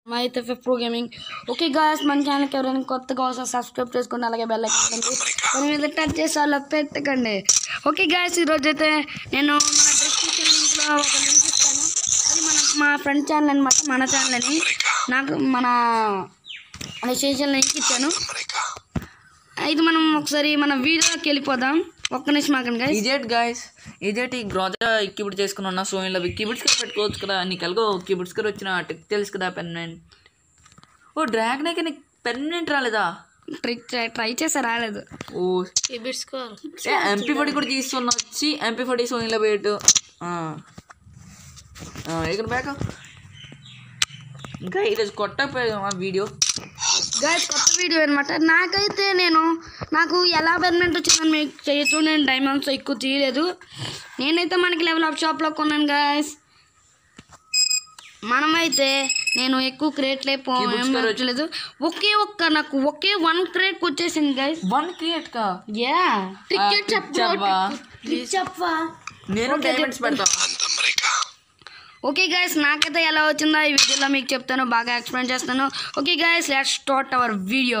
మా అయితే pro gaming okay guys మన ఛానల్కి ఎవరైనా కొత్తగా వస్తే సబ్స్క్రైబ్ చేసుకోండి అలాగే బెల్ ఐకాన్ దాని మీద టచ్ చేసి అలా పెట్టకండి ఓకే గాయస్ ఈరోజు అయితే నేను మన డిస్క్రిప్షన్ లింక్లో ఒక లింక్ ఇస్తాను అది మన మా ఫ్రెండ్ ఛానల్ అనమాట మన ఛానల్ అని నాకు మన రిజిస్ట్రేషన్ లింక్ ఇచ్చాను అయితే మనం ఒకసారి మన వీడియోలోకి వెళ్ళిపోదాం ఒక్క నిమిషం ఆగండి గాయస్ ఇదేట్ గాయస్ ఇదేట్ ఈ గ్రోజా కీబోర్డ్ చేసుకుని ఉన్నా సో ఇలా కీబోర్డ్స్ కూడా పెట్టుకోవచ్చు కదా నీకు ఎలాగో కీబోర్డ్స్ కూడా వచ్చిన టెక్ తెలుసు కదా పెర్మనెంట్ ఓ డ్రాగన్ అయితే నీకు పెర్మనెంట్ రాలేదా ట్రిక్ ట్రై చేస్తే రాలేదు ఓ ఎంపీ ఫోర్టీ కూడా తీసుకున్న వచ్చి ఎంపీ ఫోర్టీ సో ఇలా పెట్టు ఇక్కడ బ్యాక్ ఇంకా ఈరోజు కొట్టకపోయాం ఆ వీడియో గైస్ కొత్త వీడియో అనమాట నాకైతే నేను నాకు ఎలా పెర్మనెంట్ వచ్చిందని మీకు చేయొచ్చు నేను డైమండ్స్ ఎక్కువ తీయలేదు నేనైతే మనకి లెవెల్ అప్ షాప్లో కొన్నాను గాయస్ మనమైతే నేను ఎక్కువ క్రేట్లే Keyboards కూడా వచ్చి- పోలేదు ఒకే ఒక్క నాకు ఒకే వన్ క్రేట్ వచ్చేసింది గైస్ వన్ క్రియేట్ కా యా టికెట్ trick చెప్పవా? చెప్పా చెప్పా నేను డైమండ్స్ పెడతా ఓకే గైస్ నాకైతే ఎలా వచ్చిందో ఈ వీడియోలో మీకు చెప్తాను బాగా ఎక్స్ప్లెయిన్ చేస్తాను okay guys let start our video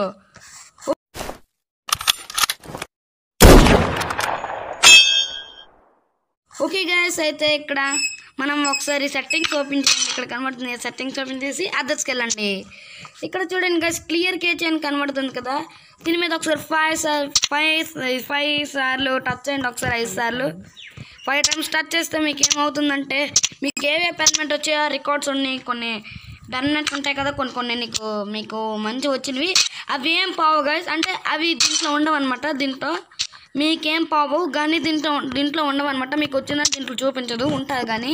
okay guys అయితే ఇక్కడ మనం ఒకసారి సెట్టింగ్స్ ఓపెన్ చేయండి ఇక్కడ కనబడుతుంది సెట్టింగ్స్ ఓపెన్ చేసి అదర్స్కి వెళ్ళండి ఇక్కడ చూడండి గైస్ క్లియర్ కేచ్ అని కనబడుతుంది కదా దీని మీద ఒకసారి ఫైవ్ సార్ ఫైవ్ ఫైవ్ సార్లు టచ్ చేయండి ఒకసారి ఐదు సార్లు ఫైవ్ టైమ్స్ టచ్ చేస్తే మీకు ఏమవుతుందంటే మీకు ఏవే పెర్మనెంట్ వచ్చాయో రికార్డ్స్ ఉన్నాయి కొన్ని పెర్మనెంట్ ఉంటాయి కదా కొన్ని కొన్ని నీకు మీకు మంచి వచ్చినవి అవి ఏం పావు గైస్ అంటే అవి దీంట్లో ఉండవు అనమాట దీంట్లో మీకేం పావు కానీ దీంట్లో దీంట్లో ఉండవు అనమాట మీకు వచ్చిందని దీంట్లో చూపించదు ఉంటుంది కానీ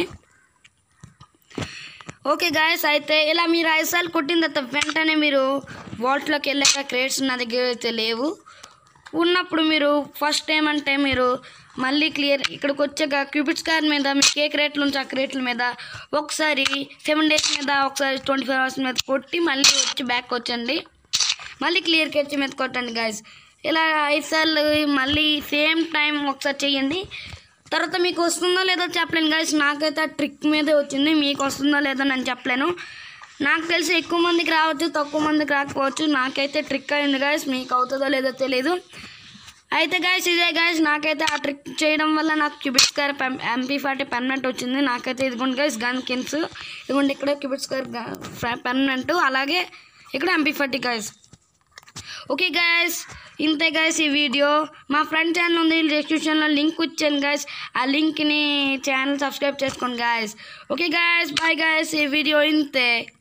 ఓకే గాయస్ అయితే ఇలా మీరు ఐదు సార్లు కొట్టిన తర్వాత వెంటనే మీరు వాల్ట్లోకి వెళ్ళాక క్రేట్స్ నా దగ్గర అయితే లేవు ఉన్నప్పుడు మీరు ఫస్ట్ ఏమంటే మీరు మళ్ళీ క్లియర్ ఇక్కడికి వచ్చాక క్యూపిట్స్ కార్ మీద మీకు ఏ క్రేట్లు ఉంటే ఆ క్రేట్ల మీద ఒకసారి సెవెన్ డేస్ మీద ఒకసారి ట్వంటీ ఫోర్ అవర్స్ మీద కొట్టి మళ్ళీ వచ్చి బ్యాక్ వచ్చండి మళ్ళీ క్లియర్ కేచ్ మీద కొట్టండి గాయస్ ఇలా ఐదు సార్లు మళ్ళీ సేమ్ టైం ఒకసారి చేయండి తర్వాత మీకు వస్తుందో లేదో చెప్పలేను గాయస్ నాకైతే ఆ ట్రిక్ మీదే వచ్చింది మీకు వస్తుందో లేదో నేను చెప్పలేను నాకు తెలిసి ఎక్కువ మందికి రావచ్చు తక్కువ మందికి రాకపోవచ్చు నాకైతే ట్రిక్ అయింది గాయస్ మీకు అవుతుందో లేదో తెలియదు అయితే గాయస్ ఇదే గాయస్ నాకైతే ఆ ట్రిక్ చేయడం వల్ల నాకు క్యూబిట్స్ కార్ ఎంపీ ఫార్టీ పెర్మనెంట్ వచ్చింది నాకైతే ఇదిగోండి గాయస్ గన్ కిన్స్ ఇదిగోండి ఇక్కడ క్యూబిట్స్ కార్ పెర్మనెంట్ అలాగే ఇక్కడ MP forty guys okay guys ఇంతే గాయస్ ఈ వీడియో మా ఫ్రెండ్ ఛానల్ ఉంది డిస్క్రిప్షన్లో లింక్ ఇచ్చాను గాయస్ ఆ లింక్ని ఛానల్ సబ్స్క్రైబ్ చేసుకోండి guys okay guys bye guys ఈ వీడియో ఇంతే